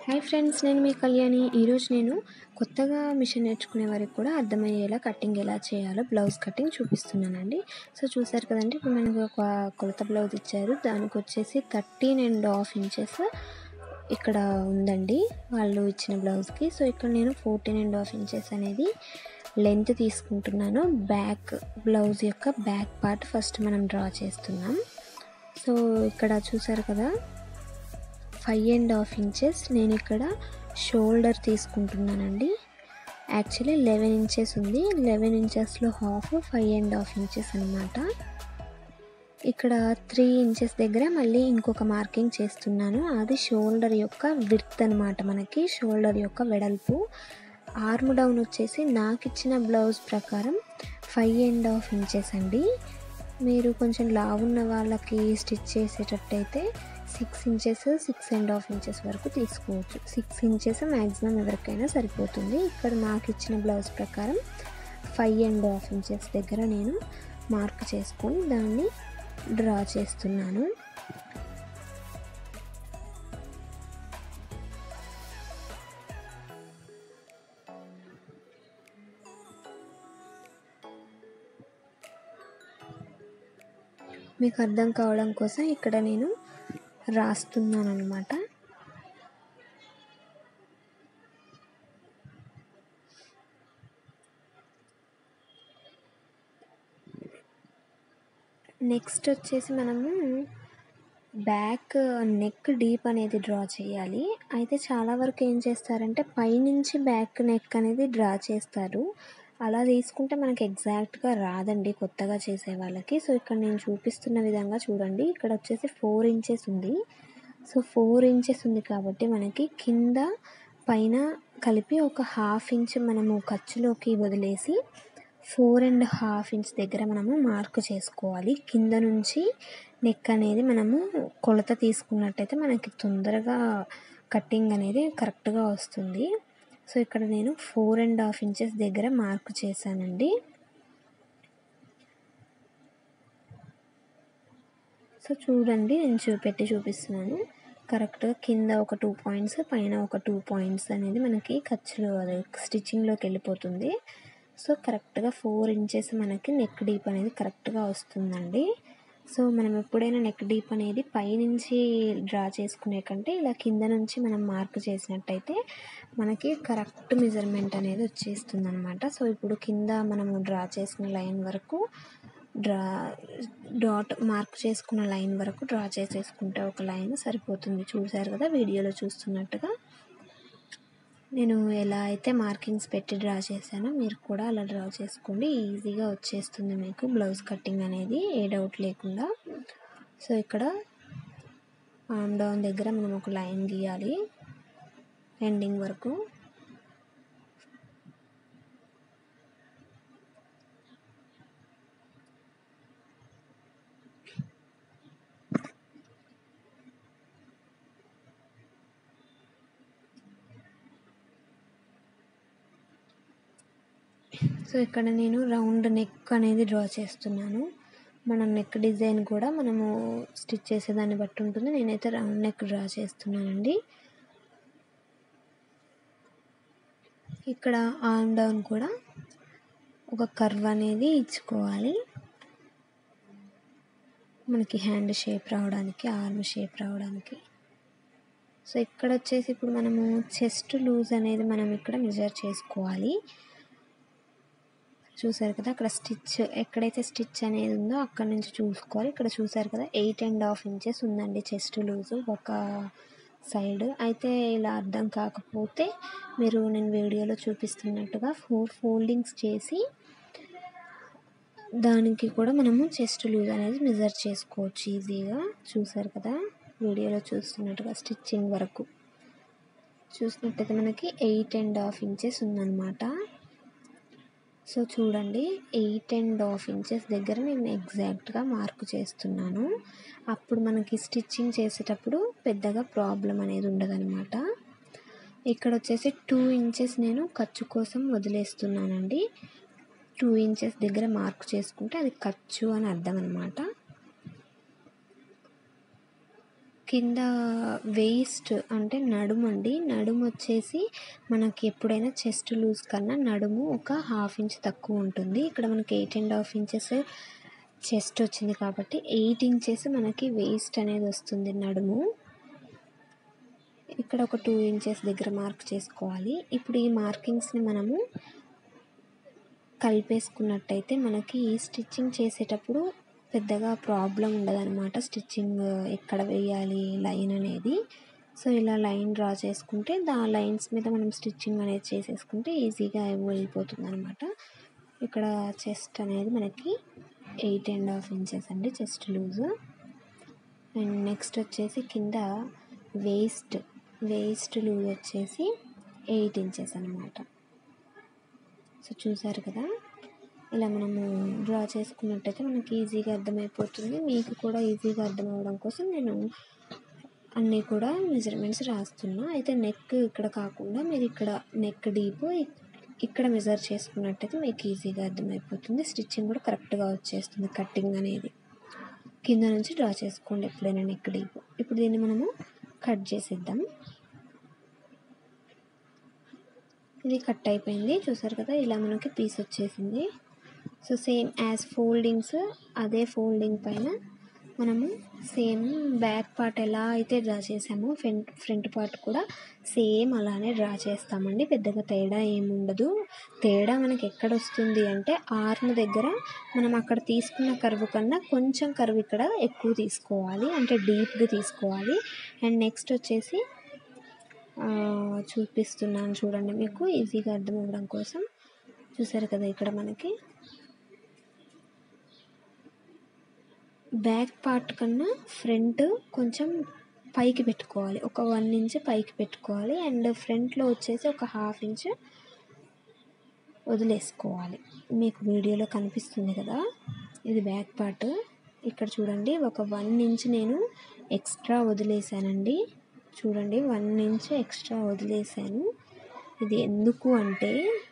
hi friends నేను మీ కళ్యాణి ఈరోజు నేను కొత్తగా మిషన్ నేర్చుకునే వారికి కూడా అర్థమయ్యేలా కటింగ్ ఎలా చేయాలో బ్లౌజ్ కటింగ్ చూపిస్తున్నానండి సో చూసారు కదండి ఇప్పుడు మనకు ఒక కొలత బ్లౌజ్ ఇచ్చారు దానికి వచ్చేసి థర్టీన్ అండ్ హాఫ్ ఇంచెస్ ఇక్కడ ఉందండి వాళ్ళు ఇచ్చిన బ్లౌజ్కి సో ఇక్కడ నేను ఫోర్టీన్ అండ్ హాఫ్ ఇంచెస్ అనేది లెంత్ తీసుకుంటున్నాను బ్యాక్ బ్లౌజ్ యొక్క బ్యాక్ పార్ట్ ఫస్ట్ మనం డ్రా చేస్తున్నాం సో ఇక్కడ చూసారు కదా ఫైవ్ అండ్ హాఫ్ ఇంచెస్ నేను ఇక్కడ షోల్డర్ తీసుకుంటున్నానండి యాక్చువల్లీ లెవెన్ ఇంచెస్ ఉంది లెవెన్ ఇంచెస్లో half five and half inches అనమాట ఇక్కడ త్రీ ఇంచెస్ దగ్గర మళ్ళీ ఇంకొక మార్కింగ్ చేస్తున్నాను అది షోల్డర్ యొక్క విడ్త్ అనమాట మనకి షోల్డర్ యొక్క వెడల్పు ఆర్మ్ డౌన్ వచ్చేసి నాకు ఇచ్చిన బ్లౌజ్ ప్రకారం ఫైవ్ అండ్ హాఫ్ ఇంచెస్ అండి మీరు కొంచెం లావున్న వాళ్ళకి స్టిచ్ చేసేటట్టయితే six inches six and half inches వరకు తీసుకోవచ్చు సిక్స్ ఇంచెస్ మ్యాక్సిమం ఎవరికైనా సరిపోతుంది ఇక్కడ నాకు ఇచ్చిన బ్లౌజ్ ప్రకారం ఫైవ్ అండ్ హాఫ్ ఇంచెస్ దగ్గర నేను మార్క్ చేసుకొని దాన్ని డ్రా చేస్తున్నాను మీకు అర్థం కావడం కోసం ఇక్కడ నేను రాస్తున్నాను అనమాట నెక్స్ట్ వచ్చేసి మనము బ్యాక్ నెక్ డీప్ అనేది డ్రా చేయాలి అయితే చాలా వరకు ఏం చేస్తారంటే పైనుంచి బ్యాక్ నెక్ అనేది డ్రా చేస్తారు అలా తీసుకుంటే మనకి ఎగ్జాక్ట్గా రాదండి కొత్తగా చేసే వాళ్ళకి సో ఇక్కడ నేను చూపిస్తున్న విధంగా చూడండి ఇక్కడ వచ్చేసి ఫోర్ ఇంచెస్ ఉంది సో ఫోర్ ఇంచెస్ ఉంది కాబట్టి మనకి కింద పైన కలిపి ఒక హాఫ్ ఇంచ్ మనము ఖర్చులోకి వదిలేసి ఫోర్ అండ్ హాఫ్ ఇంచ్ దగ్గర మనము మార్క్ చేసుకోవాలి కింద నుంచి నెక్ అనేది మనము కొలత తీసుకున్నట్టయితే మనకి తొందరగా కటింగ్ అనేది కరెక్ట్గా వస్తుంది సో ఇక్కడ నేను ఫోర్ అండ్ హాఫ్ ఇంచెస్ దగ్గర మార్క్ చేశానండి సో చూడండి నేను చూపెట్టి చూపిస్తున్నాను కరెక్ట్గా కింద ఒక టూ పాయింట్స్ పైన ఒక టూ పాయింట్స్ అనేది మనకి ఖర్చులో అదే స్టిచ్చింగ్లోకి వెళ్ళిపోతుంది సో కరెక్ట్గా ఫోర్ ఇంచెస్ మనకి నెక్ డీప్ అనేది కరెక్ట్గా వస్తుందండి సో మనం ఎప్పుడైనా నెక్ డీప్ అనేది పైనుంచి డ్రా చేసుకునే కంటే ఇలా కింద నుంచి మనం మార్క్ చేసినట్టయితే మనకి కరెక్ట్ మెజర్మెంట్ అనేది వచ్చేస్తుంది అనమాట సో ఇప్పుడు కింద మనము డ్రా చేసిన లైన్ వరకు డ్రా డాట్ మార్క్ చేసుకున్న లైన్ వరకు డ్రా చేసేసుకుంటే ఒక లైన్ సరిపోతుంది చూసారు కదా వీడియోలో చూస్తున్నట్టుగా నేను ఎలా అయితే మార్కింగ్స్ పెట్టి డ్రా చేశానో మీరు కూడా అలా డ్రా చేసుకోండి ఈజీగా వచ్చేస్తుంది మీకు బ్లౌజ్ కటింగ్ అనేది ఏ డౌట్ లేకుండా సో ఇక్కడ ఆమ్ డౌన్ దగ్గర మనం ఒక లైన్ గీయాలి ఎండింగ్ వరకు సో ఇక్కడ నేను రౌండ్ నెక్ అనేది డ్రా చేస్తున్నాను మన నెక్ డిజైన్ కూడా మనము స్టిచ్ చేసేదాన్ని బట్టి ఉంటుంది నేనైతే రౌండ్ నెక్ డ్రా చేస్తున్నానండి ఇక్కడ ఆర్మ్ డౌన్ కూడా ఒక కర్వ్ అనేది ఇచ్చుకోవాలి మనకి హ్యాండ్ షేప్ రావడానికి ఆర్మ్ షేప్ రావడానికి సో ఇక్కడ వచ్చేసి ఇప్పుడు మనము చెస్ట్ లూజ్ అనేది మనం ఇక్కడ మెజర్ చేసుకోవాలి చూసారు కదా అక్కడ స్టిచ్ ఎక్కడైతే స్టిచ్ అనేది ఉందో అక్కడ నుంచి చూసుకోవాలి ఇక్కడ చూసారు కదా ఎయిట్ అండ్ హాఫ్ ఇంచెస్ ఉందండి చెస్ట్ లూజు ఒక సైడ్ అయితే ఇలా అర్థం కాకపోతే మీరు నేను వీడియోలో చూపిస్తున్నట్టుగా ఫోర్ ఫోల్డింగ్స్ చేసి దానికి కూడా మనము చెస్ట్ లూజ్ అనేది మెజర్ చేసుకోవచ్చు ఈజీగా చూసారు కదా వీడియోలో చూస్తున్నట్టుగా స్టిచ్చింగ్ వరకు చూసినట్టయితే మనకి ఎయిట్ అండ్ హాఫ్ ఇంచెస్ ఉందన్నమాట సో చూడండి ఎయిట్ అండ్ హాఫ్ ఇంచెస్ దగ్గర నేను ఎగ్జాక్ట్గా మార్క్ చేస్తున్నాను అప్పుడు మనకి స్టిచ్చింగ్ చేసేటప్పుడు పెద్దగా ప్రాబ్లం అనేది ఉండదన్నమాట ఇక్కడ వచ్చేసి టూ ఇంచెస్ నేను ఖర్చు కోసం వదిలేస్తున్నానండి టూ ఇంచెస్ దగ్గర మార్క్ చేసుకుంటే అది ఖర్చు అని అర్థం అనమాట కింద వేస్ట్ అంటే నడుము అండి నడుము వచ్చేసి మనకి ఎప్పుడైనా చెస్ట్ లూజ్ కన్నా నడుము ఒక హాఫ్ ఇంచ్ తక్కువ ఉంటుంది ఇక్కడ మనకి eight and half inches chest వచ్చింది కాబట్టి ఎయిట్ ఇంచెస్ మనకి వేస్ట్ అనేది వస్తుంది నడుము ఇక్కడ ఒక టూ ఇంచెస్ దగ్గర మార్క్ చేసుకోవాలి ఇప్పుడు ఈ మార్కింగ్స్ని మనము కలిపేసుకున్నట్టయితే మనకి స్టిచ్చింగ్ చేసేటప్పుడు పెద్దగా ప్రాబ్లం ఉండదన్నమాట స్టిచ్చింగ్ ఎక్కడ వేయాలి లైన్ అనేది సో ఇలా లైన్ డ్రా చేసుకుంటే దా లైన్స్ మీద మనం స్టిచ్చింగ్ అనేది చేసేసుకుంటే ఈజీగా వెళ్ళిపోతుంది అనమాట ఇక్కడ చెస్ట్ అనేది మనకి ఎయిట్ అండ్ హాఫ్ ఇంచెస్ అండి చెస్ట్ లూజ్ అండ్ నెక్స్ట్ వచ్చేసి కింద వేస్ట్ వేస్ట్ లూజ్ వచ్చేసి ఎయిట్ ఇంచెస్ అనమాట సో చూసారు కదా ఇలా మనము డ్రా చేసుకున్నట్టయితే మనకి ఈజీగా అర్థమైపోతుంది మీకు కూడా ఈజీగా అర్థం అవ్వడం కోసం నేను అన్నీ కూడా మెజర్మెంట్స్ రాస్తున్నా అయితే నెక్ ఇక్కడ కాకుండా మీరు ఇక్కడ నెక్ డీప్ ఇక్కడ మెజర్ చేసుకున్నట్టయితే మీకు ఈజీగా అర్థమైపోతుంది స్టిచ్చింగ్ కూడా కరెక్ట్గా వచ్చేస్తుంది కట్టింగ్ అనేది కింద నుంచి డ్రా చేసుకోండి ఎప్పుడైనా నెక్ డీప్ ఇప్పుడు దీన్ని మనము కట్ చేసేద్దాం ఇది కట్ అయిపోయింది చూసారు కదా ఇలా మనకి పీస్ వచ్చేసింది సో సేమ్ యాజ్ ఫోల్డింగ్స్ అదే ఫోల్డింగ్ పైన మనము సేమ్ బ్యాక్ పార్ట్ ఎలా అయితే డ్రా చేసామో ఫ్రంట్ ఫ్రంట్ పార్ట్ కూడా సేమ్ అలానే డ్రా చేస్తామండి పెద్దగా తేడా ఏముండదు తేడా మనకి ఎక్కడ వస్తుంది అంటే ఆర్మ్ దగ్గర మనం అక్కడ తీసుకున్న కర్వ్ కన్నా కొంచెం కర్వ్ ఇక్కడ ఎక్కువ తీసుకోవాలి అంటే డీప్గా తీసుకోవాలి అండ్ నెక్స్ట్ వచ్చేసి చూపిస్తున్నాను చూడండి మీకు ఈజీగా అర్థం అవ్వడం కోసం చూసారు కదా ఇక్కడ మనకి బ్యాక్ పార్ట్ కన్నా ఫ్రంట్ కొంచెం పైకి పెట్టుకోవాలి ఒక వన్ ఇంచ్ పైకి పెట్టుకోవాలి అండ్ ఫ్రంట్లో వచ్చేసి ఒక హాఫ్ ఇంచ్ వదిలేసుకోవాలి మీకు వీడియోలో కనిపిస్తుంది కదా ఇది బ్యాక్ పార్ట్ ఇక్కడ చూడండి ఒక వన్ ఇంచ్ నేను ఎక్స్ట్రా వదిలేసానండి చూడండి వన్ ఇంచ్ ఎక్స్ట్రా వదిలేసాను ఇది ఎందుకు అంటే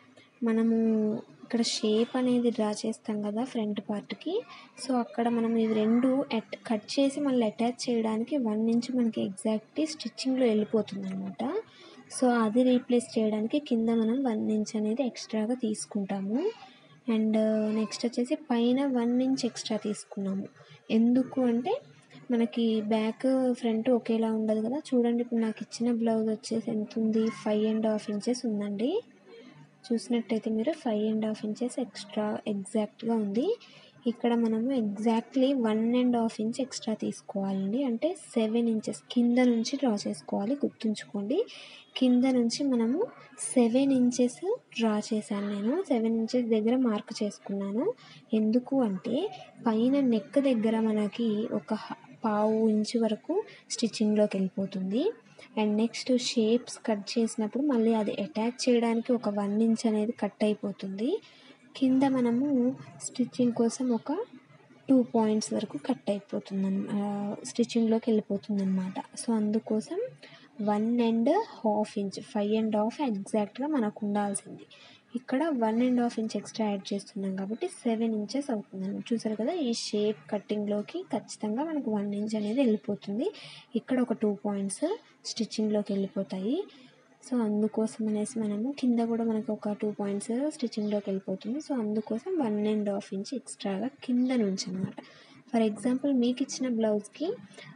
మనము ఇక్కడ షేప్ అనేది డ్రా చేస్తాం కదా ఫ్రంట్ పార్ట్కి సో అక్కడ మనం ఇవి రెండు అట్ కట్ చేసి మళ్ళీ అటాచ్ చేయడానికి వన్ ఇంచ్ మనకి ఎగ్జాక్ట్లీ స్టిచ్చింగ్లో వెళ్ళిపోతుంది అనమాట సో అది రీప్లేస్ చేయడానికి కింద మనం వన్ ఇంచ్ అనేది ఎక్స్ట్రాగా తీసుకుంటాము అండ్ నెక్స్ట్ వచ్చేసి పైన వన్ ఇంచ్ ఎక్స్ట్రా తీసుకున్నాము ఎందుకు అంటే మనకి బ్యాక్ ఫ్రంట్ ఒకేలా ఉండదు కదా చూడండి ఇప్పుడు నాకు ఇచ్చిన బ్లౌజ్ వచ్చేసి ఎంత ఉంది ఫైవ్ అండ్ హాఫ్ ఇంచెస్ ఉందండి చూసినట్టయితే మీరు five and half inches extra ఎగ్జాక్ట్గా ఉంది ఇక్కడ మనము exactly one and half inch extra తీసుకోవాలండి అంటే సెవెన్ ఇంచెస్ కింద నుంచి డ్రా చేసుకోవాలి గుర్తుంచుకోండి కింద నుంచి మనము సెవెన్ ఇంచెస్ డ్రా చేశాను నేను సెవెన్ ఇంచెస్ దగ్గర మార్క్ చేసుకున్నాను ఎందుకు అంటే పైన నెక్ దగ్గర మనకి ఒక పావు ఇంచు వరకు స్టిచ్చింగ్లోకి వెళ్ళిపోతుంది అండ్ నెక్స్ట్ షేప్స్ కట్ చేసినప్పుడు మళ్ళీ అది అటాచ్ చేయడానికి ఒక వన్ ఇంచ్ అనేది కట్ అయిపోతుంది కింద మనము స్టిచ్చింగ్ కోసం ఒక టూ పాయింట్స్ వరకు కట్ అయిపోతుంది స్టిచ్చింగ్లోకి వెళ్ళిపోతుంది అనమాట సో అందుకోసం one and half inch five and half ఎగ్జాక్ట్గా మనకు ఉండాల్సింది ఇక్కడ one and half inch extra add చేస్తున్నాం కాబట్టి సెవెన్ ఇంచెస్ అవుతుంది అనమాట చూసారు కదా ఈ షేప్ కట్టింగ్లోకి ఖచ్చితంగా మనకు వన్ ఇంచ్ అనేది వెళ్ళిపోతుంది ఇక్కడ ఒక టూ పాయింట్స్ స్టిచ్చింగ్లోకి వెళ్ళిపోతాయి సో అందుకోసం అనేసి మనము కింద కూడా మనకు ఒక టూ పాయింట్స్ స్టిచ్చింగ్లోకి వెళ్ళిపోతుంది సో అందుకోసం వన్ అండ్ హాఫ్ ఇంచ్ ఎక్స్ట్రాగా కింద నుంచి అనమాట ఫర్ ఎగ్జాంపుల్ మీకు ఇచ్చిన బ్లౌజ్కి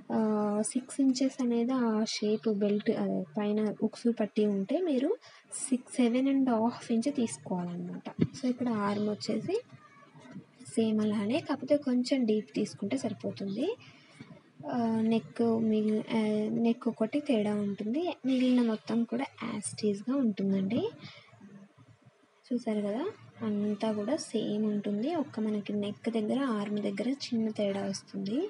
సిక్స్ ఇంచెస్ అనేది ఆ షేప్ బెల్ట్ అదే పైన ఉక్స్ పట్టి ఉంటే మీరు six seven and half inch తీసుకోవాలన్నమాట సో ఇక్కడ ఆర్మ్ వచ్చేసి సేమ్ అలానే కాకపోతే కొంచెం డీప్ తీసుకుంటే సరిపోతుంది నెక్ మిగిలిన నెక్ ఒకటి తేడా ఉంటుంది మిగిలిన మొత్తం కూడా యాస్టీస్గా ఉంటుందండి చూసారు కదా అంతా కూడా సేమ్ ఉంటుంది ఒక్క మనకి నెక్ దగ్గర ఆర్మ్ దగ్గర చిన్న తేడా వస్తుంది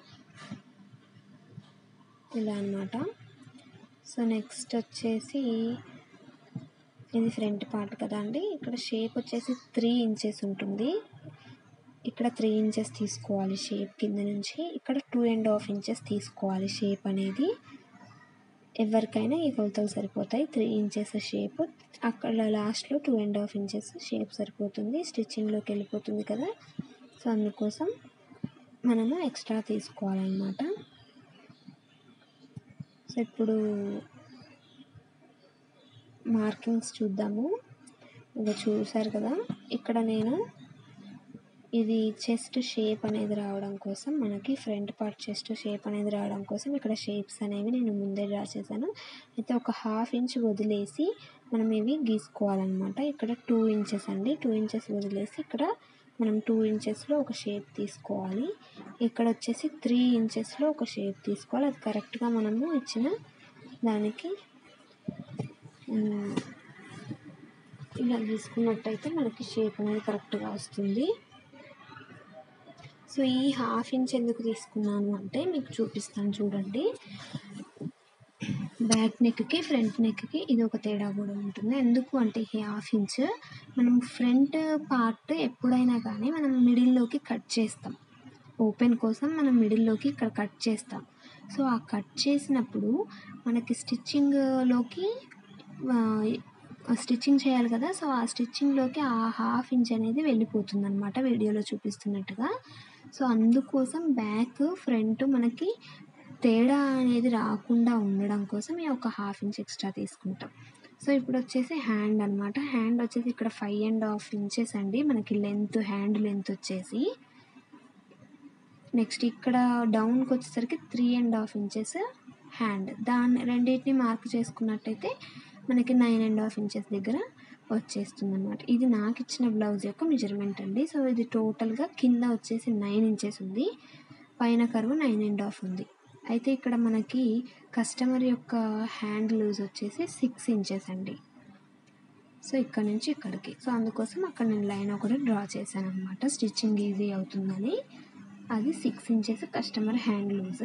ఇలా అనమాట సో నెక్స్ట్ వచ్చేసి ఇది ఫ్రంట్ పార్ట్ కదా అండి ఇక్కడ షేప్ వచ్చేసి త్రీ ఇంచెస్ ఉంటుంది ఇక్కడ త్రీ ఇంచెస్ తీసుకోవాలి షేప్ కింద నుంచి ఇక్కడ టూ అండ్ హాఫ్ ఇంచెస్ తీసుకోవాలి షేప్ అనేది ఎవరికైనా ఈ కొలతలు సరిపోతాయి త్రీ ఇంచెస్ షేప్ అక్కడ లాస్ట్లో two and half inches shape సరిపోతుంది స్టిచ్చింగ్లోకి వెళ్ళిపోతుంది కదా సో అందుకోసం మనము ఎక్స్ట్రా తీసుకోవాలన్నమాట సో ఇప్పుడు మార్కింగ్స్ చూద్దాము ఇక చూసారు కదా ఇక్కడ నేను ఇది చెస్ట్ షేప్ అనేది రావడం కోసం మనకి ఫ్రంట్ పార్ట్ చెస్ట్ షేప్ అనేది రావడం కోసం ఇక్కడ షేప్స్ అనేవి నేను ముందే డ్రా చేశాను అయితే ఒక హాఫ్ ఇంచ్ వదిలేసి మనం ఇవి గీసుకోవాలన్నమాట ఇక్కడ టూ ఇంచెస్ అండి టూ ఇంచెస్ వదిలేసి ఇక్కడ మనం టూ ఇంచెస్లో ఒక షేప్ తీసుకోవాలి ఇక్కడ వచ్చేసి త్రీ ఇంచెస్లో ఒక షేప్ తీసుకోవాలి అది కరెక్ట్గా మనము ఇచ్చిన దానికి ఇలా తీసుకున్నట్టయితే మనకి షేప్ అనేది కరెక్ట్గా వస్తుంది సో ఈ హాఫ్ ఇంచ్ ఎందుకు తీసుకున్నాను అంటే మీకు చూపిస్తాను చూడండి బ్యాక్ నెక్కి ఫ్రంట్ నెక్కి ఇది ఒక తేడా కూడా ఉంటుంది ఎందుకు అంటే ఈ హాఫ్ ఇంచ్ మనం ఫ్రంట్ పార్ట్ ఎప్పుడైనా కానీ మనం మిడిల్లోకి కట్ చేస్తాం ఓపెన్ కోసం మనం మిడిల్లోకి ఇక్కడ కట్ చేస్తాం సో ఆ కట్ చేసినప్పుడు మనకి స్టిచ్చింగ్లోకి స్టిచ్చింగ్ చేయాలి కదా సో ఆ స్టిచ్చింగ్లోకి ఆ హాఫ్ ఇంచ్ అనేది వెళ్ళిపోతుంది అనమాట వీడియోలో చూపిస్తున్నట్టుగా సో అందుకోసం బ్యాక్ ఫ్రంట్ మనకి తేడా అనేది రాకుండా ఉండడం కోసం ఈ ఒక హాఫ్ ఇంచ్ ఎక్స్ట్రా తీసుకుంటాం సో ఇప్పుడు వచ్చేసి హ్యాండ్ అనమాట హ్యాండ్ వచ్చేసి ఇక్కడ ఫైవ్ అండ్ హాఫ్ ఇంచెస్ అండి మనకి లెంత్ హ్యాండ్ లెంత్ వచ్చేసి నెక్స్ట్ ఇక్కడ డౌన్కి వచ్చేసరికి three and half inches hand దాన్ని రెండింటిని మార్క్ చేసుకున్నట్టయితే మనకి నైన్ అండ్ హాఫ్ ఇంచెస్ దగ్గర వచ్చేస్తుంది అనమాట ఇది నాకు ఇచ్చిన బ్లౌజ్ యొక్క మెజర్మెంట్ అండి సో ఇది టోటల్గా కింద వచ్చేసి నైన్ ఇంచెస్ ఉంది పైన కరువు నైన్ అండ్ హాఫ్ ఉంది అయితే ఇక్కడ మనకి కస్టమర్ యొక్క హ్యాండ్ లూజ్ వచ్చేసి సిక్స్ ఇంచెస్ అండి సో ఇక్కడ నుంచి ఇక్కడికి సో అందుకోసం అక్కడ నేను లైన్ ఒకటి డ్రా చేశాను అనమాట స్టిచ్చింగ్ ఈజీ అవుతుందని అది six inches customer hand loose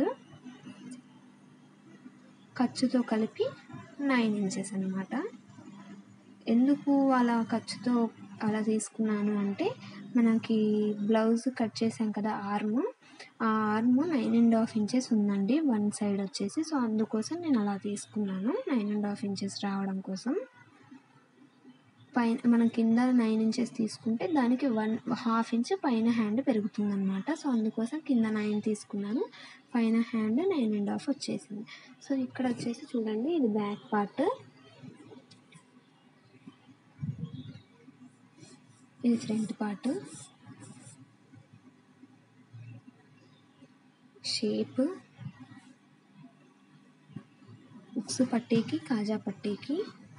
ఖర్చుతో కలిపి నైన్ ఇంచెస్ అనమాట ఎందుకు అలా ఖర్చుతో అలా తీసుకున్నాను అంటే మనకి బ్లౌజ్ కట్ చేసాం కదా ఆర్మ్ ఆ arm nine and half inches ఉందండి వన్ సైడ్ వచ్చేసి సో అందుకోసం నేను అలా తీసుకున్నాను నైన్ అండ్ హాఫ్ ఇంచెస్ రావడం కోసం పైన మనం కింద నైన్ ఇంచెస్ తీసుకుంటే దానికి వన్ హాఫ్ ఇంచ్ పైన హ్యాండ్ పెరుగుతుంది అనమాట సో అందుకోసం కింద నైన్ తీసుకున్నాను పైన హ్యాండ్ నైన్ అండ్ హాఫ్ వచ్చేసింది సో ఇక్కడ వచ్చేసి చూడండి ఇది బ్యాక్ పార్ట్ ఇది ఫ్రంట్ పార్ట్ షేప్ ఉక్స్ పట్టీకి కాజా పట్టీకి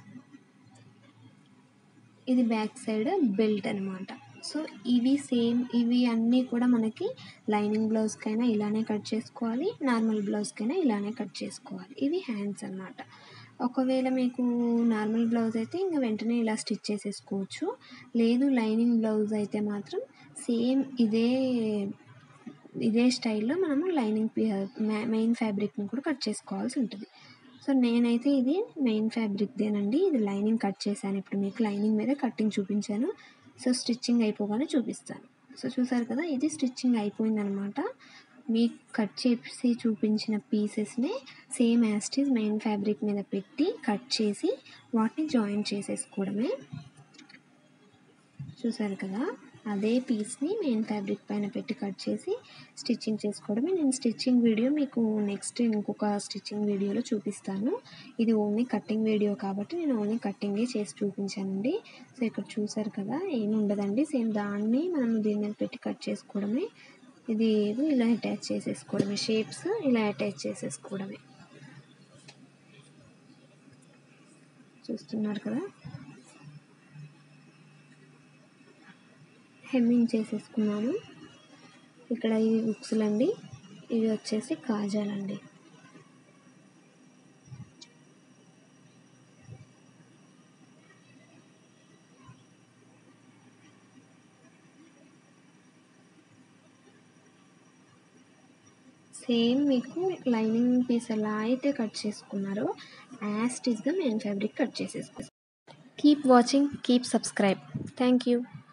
ఇది బ్యాక్ సైడ్ బెల్ట్ అనమాట సో ఇవి సేమ్ ఇవి అన్నీ కూడా మనకి లైనింగ్ బ్లౌజ్కైనా ఇలానే కట్ చేసుకోవాలి నార్మల్ బ్లౌజ్కైనా ఇలానే కట్ చేసుకోవాలి ఇవి హ్యాండ్స్ అన్నమాట ఒకవేళ మీకు నార్మల్ బ్లౌజ్ అయితే ఇంకా వెంటనే ఇలా స్టిచ్ చేసేసుకోవచ్చు లేదు లైనింగ్ బ్లౌజ్ అయితే మాత్రం సేమ్ ఇదే ఇదే స్టైల్లో మనము లైనింగ్ మెయిన్ ఫ్యాబ్రిక్ని కూడా కట్ చేసుకోవాల్సి ఉంటుంది సో నేనైతే ఇది మెయిన్ ఫ్యాబ్రిక్దేనండి ఇది లైనింగ్ కట్ చేశాను ఇప్పుడు మీకు లైనింగ్ మీద కట్టింగ్ చూపించాను సో స్టిచ్చింగ్ అయిపోగానే చూపిస్తాను సో చూసారు కదా ఇది స్టిచ్చింగ్ అయిపోయిందనమాట మీకు కట్ చేసి చూపించిన పీసెస్ని సేమ్ యాస్టీస్ మెయిన్ ఫ్యాబ్రిక్ మీద పెట్టి కట్ చేసి వాటిని జాయిన్ చేసేసుకోవడమే చూసారు కదా అదే పీస్ని మెయిన్ ఫ్యాబ్రిక్ పైన పెట్టి కట్ చేసి స్టిచ్చింగ్ చేసుకోవడమే నేను స్టిచ్చింగ్ వీడియో మీకు నెక్స్ట్ ఇంకొక స్టిచ్చింగ్ వీడియోలో చూపిస్తాను ఇది ఓన్లీ కట్టింగ్ వీడియో కాబట్టి నేను ఓన్లీ కట్టింగే చేసి చూపించానండి సో ఇక్కడ చూసారు కదా ఏమి ఉండదండి సేమ్ దాన్ని మనం దీని మీద పెట్టి కట్ చేసుకోవడమే ఇది ఇలా అటాచ్ చేసేసుకోవడమే షేప్స్ ఇలా అటాచ్ చేసేసుకోవడమే చూస్తున్నారు కదా హెమ్మింగ్ చేసేసుకున్నాను ఇక్కడ ఇవి ఉక్సులండి ఇవి వచ్చేసి కాజాలండి సేమ్ మీకు లైనింగ్ పీస్ ఎలా అయితే కట్ చేసుకున్నారో యాస్టిస్గా మెయిన్ ఫ్యాబ్రిక్ కట్ చేసేసుకో keep watching keep subscribe thank you